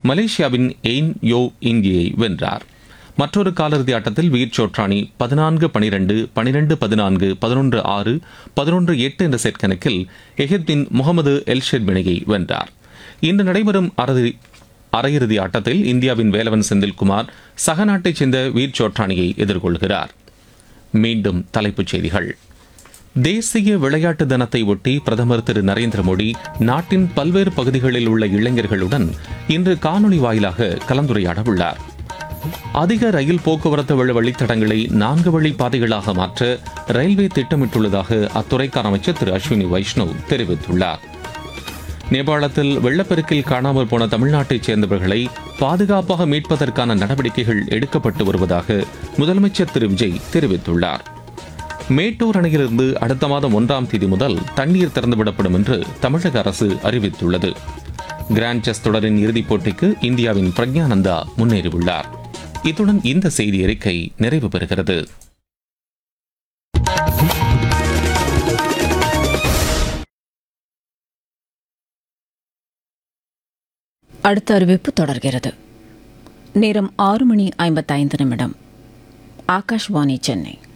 மலேசியாவின் எயின் யோ இங்கியை வென்றார் மற்றொரு காலிறுதி ஆட்டத்தில் வீர் சோட்ரானி பதினான்கு பனிரெண்டு பனிரெண்டு பதினான்கு பதினொன்று ஆறு பதினொன்று எட்டு என்ற செட் கணக்கில் எஹிப்தின் முகமது எல்ஷெட் இணையை வென்றார் இன்று நடைபெறும் அறுதி அரையிறுதி ஆட்டத்தில் இந்தியாவின் வேலவன் செந்தில்குமார் சக நாட்டைச் சேர்ந்த வீர் சோட்ரானியை எதிர்கொள்கிறார் மீண்டும் தலைப்புச் செய்திகள் தேசிய விளையாட்டு தினத்தை ஒட்டி பிரதமர் திரு நரேந்திர மோடி நாட்டின் பல்வேறு பகுதிகளில் உள்ள இளைஞர்களுடன் இன்று காணொலி வாயிலாக கலந்துரையாட உள்ளார் அதிக ரயில் போக்குவரத்து வழி வழித்தடங்களை நான்கு வழி பாதைகளாக மாற்ற ரயில்வே திட்டமிட்டுள்ளதாக அத்துறைக்கான அமைச்சர் திரு அஸ்வினி வைஷ்ணவ் தெரிவித்துள்ளார் நேபாளத்தில் வெள்ளப்பெருக்கில் காணாமல் போன தமிழ்நாட்டைச் சேர்ந்தவர்களை பாதுகாப்பாக மீட்பதற்கான நடவடிக்கைகள் எடுக்கப்பட்டு வருவதாக முதலமைச்சர் திரு விஜய் தெரிவித்துள்ளார் மேட்டூர் அணையிலிருந்து அடுத்த மாதம் ஒன்றாம் தேதி முதல் தண்ணீர் திறந்துவிடப்படும் என்று தமிழக அரசு அறிவித்துள்ளது கிராண்ட் செஸ் தொடரின் இறுதிப் போட்டிக்கு இந்தியாவின் பிரக்ஞானந்தா முன்னேறியுள்ளார் இத்துடன் இந்த செய்தி அறிக்கை நிறைவு பெறுகிறது அடுத்த அறிவிப்பு தொடர்கிறது நேரம் ஆறு மணி ஐம்பத்தைந்து நிமிடம் ஆகாஷ்வாணி சென்னை